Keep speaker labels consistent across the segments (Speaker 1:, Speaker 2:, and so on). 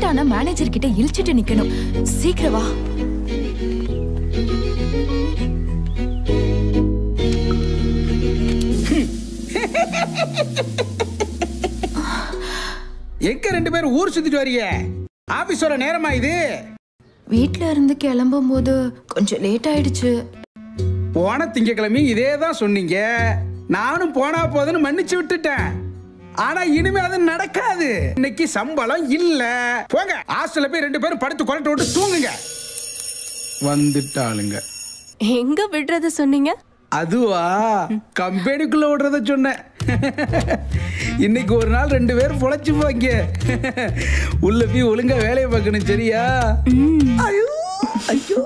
Speaker 1: ஆனா மேனேஜர் கிட்ட இழிச்சிட்டு நிக்கணும் சீக்கிரம் வா
Speaker 2: எங்க ரெண்டு பேரும் ஊர் சுத்திட்டு வரீங்க ஆபீஸோட நேரமா இது
Speaker 1: வீட்ல இருந்து கிளம்பும் போது கொஞ்சம் லேட் ஆயிடுச்சு
Speaker 2: போன திங்கக்கிழமை இதே தான் சொன்னீங்க நானும் போனா போதுன்னு மன்னிச்சு விட்டுட்டேன் ஆனா இனிமே அது நடக்காது இன்னைக்கு சம்பளம் இல்ல போங்க ஹாஸ்டல்ல போய் ரெண்டு பேரும் படுத்து கொரட்டை விட்டு தூங்குங்க வந்துட்டாளுங்க
Speaker 3: எங்க விடுறது சொன்னீங்க
Speaker 2: அதுவா கம்பெனிக்குள்ள விடுறத சொன்னேன் இன்னைக்கு ஒரு நாள் ரெண்டு பேரும் பொழைச்சு போங்க உள்ள போய் ஒழுங்கா வேலையை பார்க்கணும் சரியா ஐயோ ஐயோ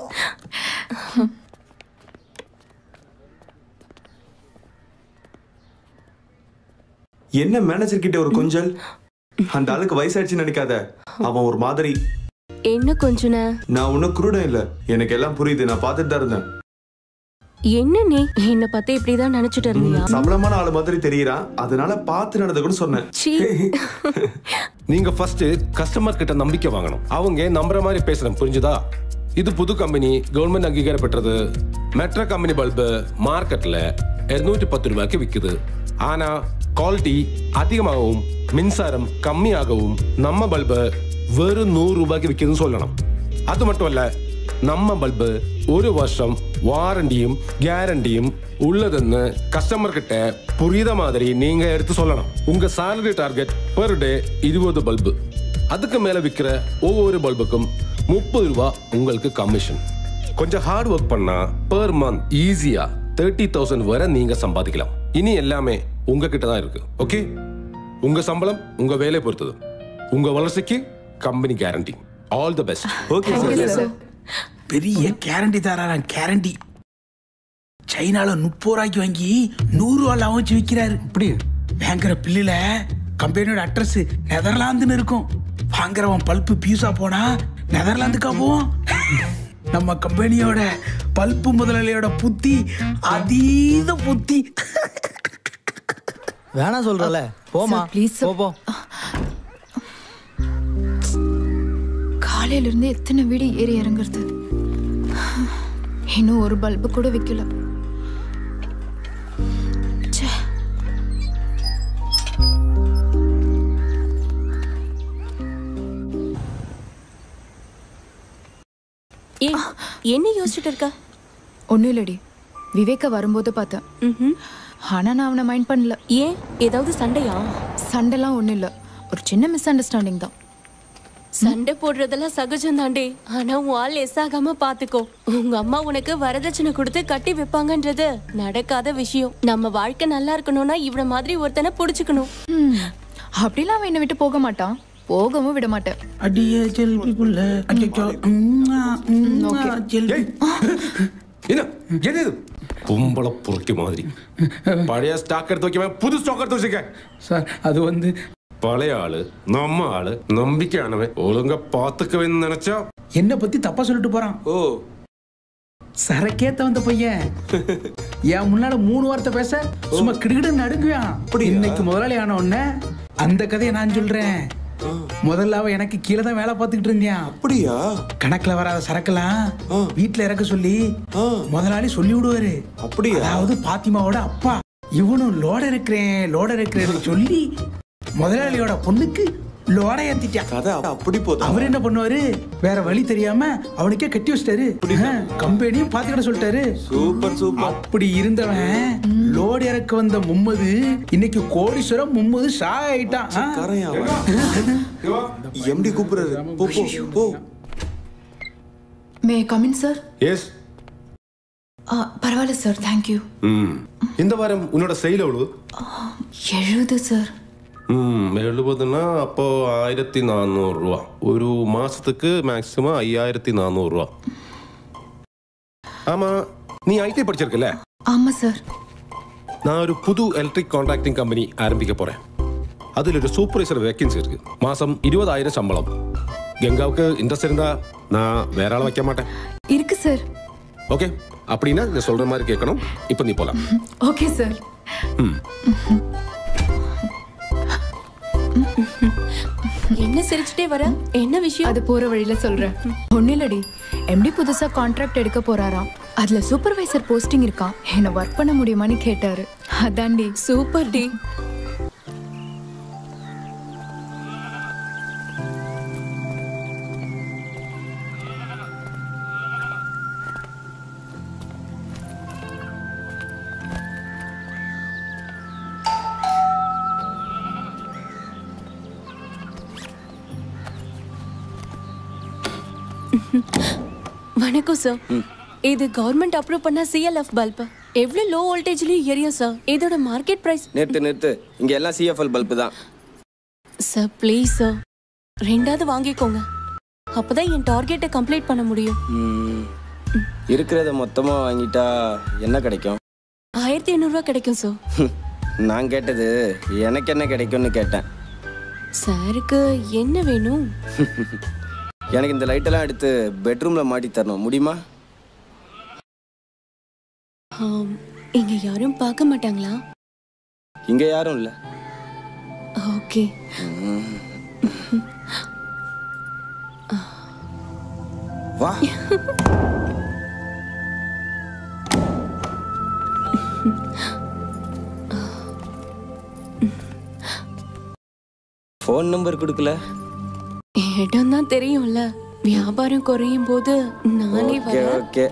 Speaker 4: என்ன மேனேஜர் கிட்ட ஒரு கொஞ்சல் அந்த ஆளுக்கு வயசாயிடுச்சுன்னு நினைக்காத அவன் ஒரு மாதிரி
Speaker 3: என்ன கொஞ்சன
Speaker 4: நான் ஒன்னும் குருடன் இல்ல எனக்கு எல்லாம் புரியுது நான் பார்த்துட்டு தான் இருந்தேன்
Speaker 3: என்ன நீ என்ன பத்தி இப்படிதான் நினைச்சிட்டு இருந்தியா
Speaker 4: சபலமான ஆளு மாதிரி தெரியறான் அதனால பார்த்து நடந்த கூட சொன்னேன்
Speaker 3: சீ
Speaker 5: நீங்க ஃபர்ஸ்ட் கஸ்டமர் கிட்ட நம்பிக்கை வாங்கணும் அவங்க நம்புற மாதிரி பேசணும் புரிஞ்சுதா இது புது கம்பெனி கவர்மெண்ட் அங்கீகாரம் பெற்றது மெட்ரோ கம்பெனி பல்பு மார்க்கெட்ல 210 பத்து ரூபாய்க்கு விக்குது ஆனா குவாலிட்டி அதிகமாகவும் மின்சாரம் கம்மியாகவும் நம்ம பல்பு வெறும் நூறு ரூபாய்க்கு விக்குதுன்னு சொல்லணும் அது மட்டும் இல்ல நம்ம பல்பு ஒரு வருஷம் வாரண்டியும் கேரண்டியும் உள்ளதுன்னு கஸ்டமர் கிட்ட புரியுத மாதிரி நீங்க எடுத்து சொல்லணும் உங்க salary டார்கெட் பெர் டே இருபது பல்பு அதுக்கு மேல விக்கிற ஒவ்வொரு பல்புக்கும் முப்பது ரூபா உங்களுக்கு கமிஷன் கொஞ்சம் ஹார்ட் ஒர்க் பண்ணா பெர் மந்த் ஈஸியா தேர்ட்டி தௌசண்ட் வரை நீங்க சம்பாதிக்கலாம் இனி எல்லாமே உங்ககிட்ட தான் இருக்கு ஓகே உங்க சம்பளம் உங்க வேலையை பொறுத்தது உங்க வளர்ச்சிக்கு company guarantee all the best
Speaker 4: okay sir
Speaker 2: பெரிய கேரண்டி தராராம் கேரண்டி சைனால முப்பது ரூபாய்க்கு வாங்கி நூறு ரூபா லாபம் வச்சு விற்கிறாரு இப்படி வாங்குற பில்லுல கம்பெனியோட அட்ரஸ் நெதர்லாந்துன்னு இருக்கும் வாங்குறவன் பல்ப்பு பீஸா போனா நெதர்லாந்துக்கா போவோம் நம்ம கம்பெனியோட பல்ப்பு முதலாளியோட புத்தி அதீத புத்தி
Speaker 6: வேணாம் சொல்றல போமா
Speaker 1: Sir, please, sir.
Speaker 6: போ போ
Speaker 1: காலையில இருந்து எத்தனை வீடு ஏறி இறங்குறது இன்னும் ஒரு பல்பு கூட விக்கல ச்சே.
Speaker 3: ஏ என்ன யோசிச்சுட்டு இருக்க
Speaker 1: ஒண்ணும் இல்லடி விவேக்க வரும்போது பார்த்தேன்
Speaker 3: ம்ஹும்.
Speaker 1: ஆனா நான் அவனை மைண்ட் பண்ணல
Speaker 3: ஏன் ஏதாவது சண்டையா
Speaker 1: சண்டைலாம் ஒண்ணும் இல்ல ஒரு சின்ன மிஸ் அண்டர்ஸ்டாண்டிங் தான்
Speaker 3: சண்டை போடுறதெல்லாம் சகஜம் தாண்டே ஆனா உன் ஆள் எஸ் ஆகாம பாத்துக்கோ உங்க அம்மா உனக்கு வரதட்சணை கொடுத்து கட்டி வைப்பாங்கன்றது நடக்காத விஷயம் நம்ம வாழ்க்கை நல்லா இருக்கணும்னா இவன மாதிரி ஒருத்தனை புடிச்சுக்கணும்
Speaker 1: ம், அப்படிலாம் அவன் என்னை விட்டு போக மாட்டான் போகவும் விட மாட்டேன்
Speaker 2: அடியே செல்வி புள்ள அச்சச்சோ, உம்மா, உம்மா, செல்வி.
Speaker 5: என்ன எது இது கும்பல புரட்டி மாதிரி பழைய ஸ்டாக் எடுத்து வைக்காம புது ஸ்டாக் எடுத்து வச்சுக்க
Speaker 2: சார் அது வந்து
Speaker 5: பழைய ஆளு நம்ம ஆளு நம்பிக்கையானவன் ஒழுங்கா பாத்துக்கவேன்னு நினைச்சா
Speaker 2: என்ன பத்தி தப்பா சொல்லிட்டு போறான்
Speaker 4: ஓ
Speaker 2: சரக்கேத்த வந்த பையன் என் முன்னால மூணு வார்த்தை பேச சும்மா கிடுகிடுன்னு நடுங்குவான்
Speaker 4: அப்படியா?
Speaker 2: இன்னைக்கு முதலாளி ஆன உடனே அந்த கதையை நான் சொல்றேன் முதல்ல அவன் எனக்கு கீழே தான் வேலை பார்த்துக்கிட்டு இருந்தான்
Speaker 4: அப்படியா
Speaker 2: கணக்குல வராத சரக்கெல்லாம்
Speaker 4: ஆ.
Speaker 2: வீட்டுல இறக்க சொல்லி
Speaker 4: ஆ.
Speaker 2: முதலாளி சொல்லி விடுவாரு
Speaker 4: அப்படியா?
Speaker 2: அதாவது பாத்திமாவோட அப்பா இவனும் லோட இருக்கிறேன் லோட இருக்கிறேன்னு சொல்லி முதலாளியோட பொண்ணுக்கு லோட ஏத்திட்டான்
Speaker 4: கதை அப்படி போதும்
Speaker 2: அவர் என்ன பண்ணுவாரு வேற வழி தெரியாம அவனுக்கே கட்டி வச்சிட்டாரு கம்பெனியும் பாத்துக்கிட சொல்லிட்டாரு
Speaker 4: சூப்பர் சூப்பர்
Speaker 2: அப்படி இருந்தவன் லோடு இறக்க வந்த மும்மது இன்னைக்கு கோடீஸ்வரம் மும்மது ஷா ஆயிட்டான் ஆ?
Speaker 4: கரையா எம்டி கூப்பிடுறாரு போ போ போ
Speaker 1: மே கமின் சார்
Speaker 5: எஸ்
Speaker 1: பரவாயில்ல சார் தேங்க்யூ
Speaker 5: ம் இந்த வாரம் உன்னோட செயல் எவ்வளவு
Speaker 1: எழுது சார்
Speaker 5: ம் எழுபதுன்னா அப்போ ஆயிரத்தி நானூறுரூவா ஒரு மாசத்துக்கு மேக்ஸிமம் ஐயாயிரத்தி நானூறுரூவா ஆமா நீ ஐடி படிச்சிருக்கல
Speaker 1: ஆமா சார்
Speaker 5: நான் ஒரு புது எலக்ட்ரிக் கான்ட்ராக்டிங் கம்பெனி ஆரம்பிக்க போறேன் அதில் ஒரு சூப்பர்வைசர் வேக்கன்சி இருக்கு மாசம் இருபதாயிரம் சம்பளம் கங்காவுக்கு இன்ட்ரெஸ்ட் இருந்தா நான் வேற ஆளை வைக்க மாட்டேன்
Speaker 1: இருக்கு சார்
Speaker 5: ஓகே அப்படின்னா நீ சொல்ற மாதிரி கேட்கணும் இப்போ நீ போலாம்
Speaker 1: ஓகே சார்
Speaker 3: என்ன சிரிச்சுட்டே வர என்ன விஷயம்
Speaker 1: அது போற வழியில சொல்றேன் ஒன்னும் இல்லடி எம்டி புதுசா கான்ட்ராக்ட் எடுக்க போறாராம் அதுல சூப்பர்வைசர் போஸ்டிங் இருக்கான் என்ன ஒர்க் பண்ண முடியுமான்னு கேட்டாரு அதான்டி
Speaker 3: சூப்பர் டி வணக்கம் சார் இது கவர்மெண்ட் அப்ரூவ் பண்ண சிஎல்எஃப் பல்ப் எவ்வளவு லோ வோல்டேஜ்லயும் எரியும் சார் இதோட மார்க்கெட் பிரைஸ்
Speaker 6: நிறுத்து நிறுத்து இங்க எல்லாம் சிஎஃப்எல் பல்பு தான்
Speaker 3: சார் ப்ளீஸ் சார் ரெண்டாவது வாங்கிக்கோங்க அப்பதான் என் டார்கெட்டை கம்ப்ளீட் பண்ண முடியும்
Speaker 6: ம், இருக்கிறத மொத்தமா வாங்கிட்டா என்ன கிடைக்கும்
Speaker 3: ஆயிரத்தி ஐநூறுரூவா கிடைக்கும் சார்
Speaker 6: நான் கேட்டது எனக்கு என்ன கிடைக்கும்னு கேட்டேன்
Speaker 3: சாருக்கு என்ன வேணும்
Speaker 6: எனக்கு இந்த லைட்டெல்லாம் எடுத்து பெட்ரூம்ல மாட்டி தரணும் முடியுமா
Speaker 3: ஆம், இங்க யாரும் பார்க்க மாட்டாங்களா
Speaker 6: இங்க யாரும் இல்ல
Speaker 3: ஓகே
Speaker 6: வா ஃபோன் நம்பர் கொடுக்கல
Speaker 3: இடம் தான் தெரியும்ல வியாபாரம் குறையும் போது நானே
Speaker 6: ஓகே
Speaker 3: வரேன்
Speaker 6: ஓகே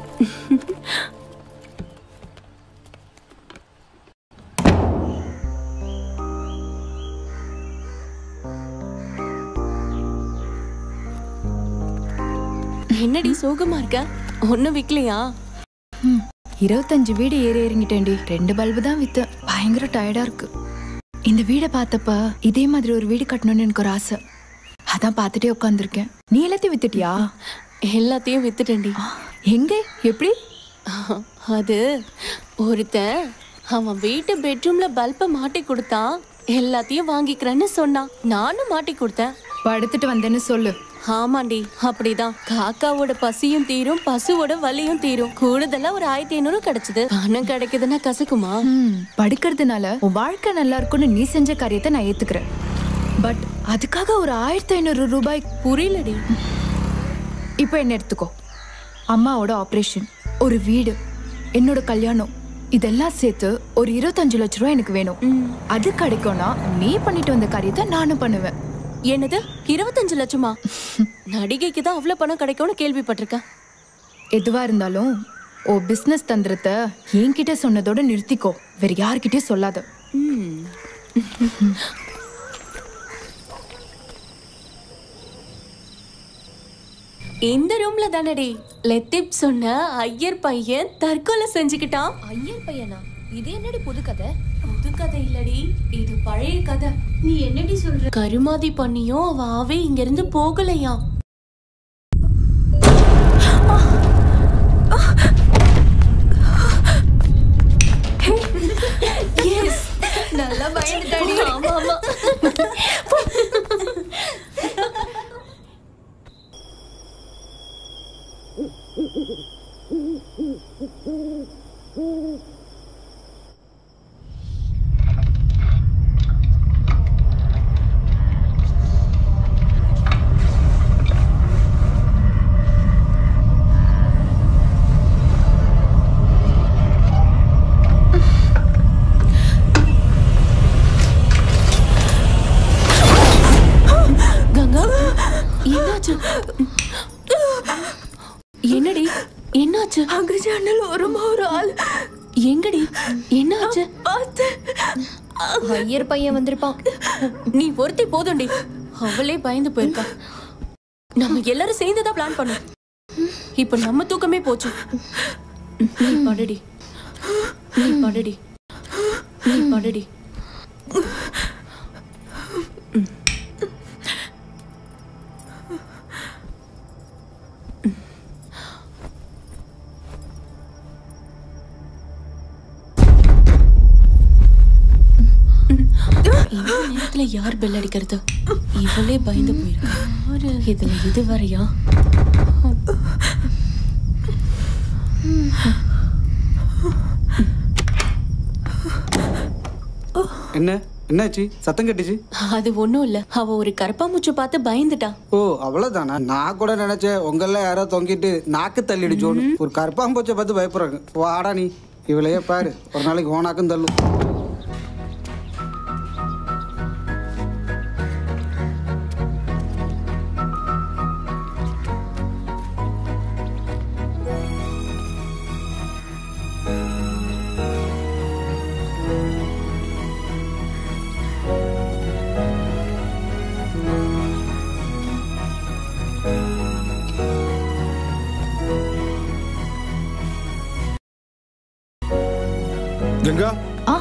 Speaker 3: என்னடி சோகமா இருக்க ஒன்னும் விக்கலையா
Speaker 1: ம், இருபத்தஞ்சு வீடு ஏறி இறங்கிட்டேன்டி ரெண்டு பல்பு தான் வித்து பயங்கர டயர்டா இருக்கு இந்த வீடை பார்த்தப்ப இதே மாதிரி ஒரு வீடு கட்டணும்னு எனக்கு ஒரு ஆசை அதான் பார்த்துட்டே உட்காந்துருக்கேன் நீ எல்லாத்தையும் வித்துட்டியா
Speaker 3: எல்லாத்தையும் வித்துட்டேன்டி
Speaker 1: ஆ, எங்க எப்படி
Speaker 3: அது ஒருத்தன் அவன் வீட்டு பெட்ரூம்ல பல்ப மாட்டி கொடுத்தான் எல்லாத்தையும் வாங்கிக்கிறேன்னு சொன்னான் நானும் மாட்டி கொடுத்தேன்
Speaker 1: படுத்துட்டு வந்தேன்னு சொல்லு
Speaker 3: ஆமாண்டி அப்படிதான் காக்காவோட பசியும் தீரும் பசுவோட வலியும் தீரும் கூடுதலா ஒரு ஆயிரத்தி ஐநூறு கிடைச்சது பணம் கிடைக்குதுன்னா கசக்குமா
Speaker 1: ம், படுக்கிறதுனால உன் வாழ்க்கை நல்லா இருக்கும்னு நீ செஞ்ச காரியத்தை நான் ஏத்துக்கிறேன் பட் அதுக்காக ஒரு ஆயிரத்தி ஐநூறு ரூபாய்
Speaker 3: புரியலடி
Speaker 1: இப்போ என்ன எடுத்துக்கோ அம்மாவோட ஆப்ரேஷன் ஒரு வீடு என்னோட கல்யாணம் இதெல்லாம் சேர்த்து ஒரு இருபத்தஞ்சு லட்ச ரூபாய் எனக்கு வேணும் அது கிடைக்கும்னா நீ பண்ணிட்டு வந்த காரியத்தை நானும் பண்ணுவேன்
Speaker 3: என்னது இருபத்தஞ்சு லட்சமா நடிகைக்கு தான் அவ்வளவு பணம் கிடைக்கும்னு கேள்விப்பட்டிருக்கேன்
Speaker 1: எதுவா இருந்தாலும் ஓ பிசினஸ் தந்திரத்தை என்கிட்ட சொன்னதோட நிறுத்திக்கோ வேற யார்கிட்டயும் சொல்லாத
Speaker 3: இந்த ரூம்ல தானடி லெத்திப் சொன்ன ஐயர் பையன் தற்கொலை செஞ்சுக்கிட்டான்
Speaker 7: ஐயர் பையனா இது என்னடி புது கதை
Speaker 3: புது கதை இல்லடி இது பழைய கதை நீ என்னடி சொல்ற கருமாதி பண்ணியும் அவ ஆவே இங்க இருந்து போகலையாம் Yes.
Speaker 7: நல்லா பயந்துட்டாடி
Speaker 3: ஆமா ஆமா கங்கா என்னாச்சு என்னடி என்னாச்சு
Speaker 1: அக்ரிஜானல் ஓரமா ஒரு ஆள்
Speaker 3: எங்கடி என்னாச்சு
Speaker 7: ஐயர் பையன் வந்திருப்பான்
Speaker 3: நீ ஒருத்தி போதும்டி அவளே பயந்து போயிருக்கா நம்ம எல்லாரும் சேர்ந்து தான் பிளான் பண்ணோம் இப்ப நம்ம தூக்கமே போச்சு நீ படுடி நீ படுடி நீ படுடி இந்த நேரத்துல யார் பெல் அடிக்கிறது இவளே பயந்து போயிருக்கா இதுல இது வரையா
Speaker 8: என்ன என்னாச்சு சத்தம் கட்டுச்சு
Speaker 3: அது ஒண்ணும் இல்ல அவ ஒரு கரப்பாம்பூச்சி பார்த்து பயந்துட்டா
Speaker 8: ஓ அவ்வளவுதானா நான் கூட நினைச்சேன் உங்கள யாரோ தொங்கிட்டு நாக்கு தள்ளிடுச்சோன்னு ஒரு கருப்பாம்பூச்சை பார்த்து பயப்படுறாங்க வாடா நீ இவளையே பாரு ஒரு நாளைக்கு ஓனாக்கும் தள்ளும்
Speaker 5: கங்கா
Speaker 1: ஆ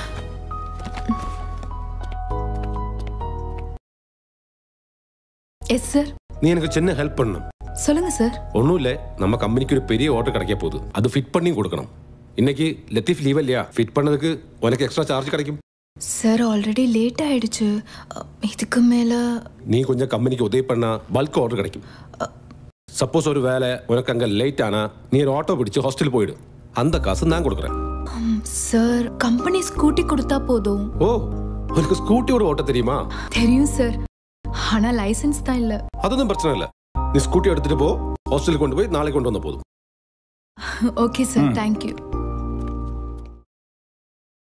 Speaker 1: எஸ் சார்
Speaker 5: நீ எனக்கு சின்ன ஹெல்ப் பண்ணணும்
Speaker 1: சொல்லுங்க சார்
Speaker 5: ஒன்றும் இல்லை நம்ம கம்பெனிக்கு ஒரு பெரிய ஆர்டர் கிடைக்க போகுது அது ஃபிட் பண்ணி கொடுக்கணும் இன்னைக்கு லத்தீஃப் லீவ் இல்லையா ஃபிட் பண்ணதுக்கு உனக்கு எக்ஸ்ட்ரா சார்ஜ் கிடைக்கும்
Speaker 1: சார் ஆல்ரெடி லேட் ஆயிடுச்சு அ, இதுக்கு மேல
Speaker 5: நீ கொஞ்சம் கம்பெனிக்கு உதவி பண்ணா பல்க் ஆர்டர் கிடைக்கும் சப்போஸ் ஒரு வேலை உனக்கு அங்கே லேட் ஆனா நீ ஒரு ஆட்டோ பிடிச்சு ஹாஸ்டல் போயிடு அந்த காசு நான் கொடுக்குறேன்
Speaker 1: ம், சார் கம்பெனி ஸ்கூட்டி கொடுத்தா போதும்
Speaker 5: ஓ உனக்கு ஸ்கூட்டி ஒரு ஓட்ட தெரியுமா
Speaker 1: தெரியும் சார் ஆனா லைசென்ஸ் தான் இல்ல
Speaker 5: அதொന്നും பிரச்சனை இல்லை நீ ஸ்கூட்டி எடுத்துட்டு போ ஹாஸ்டலுக்கு கொண்டு போய் நாளைக்கு கொண்டு வந்த போதும்
Speaker 1: ஓகே சார் தேங்க்யூ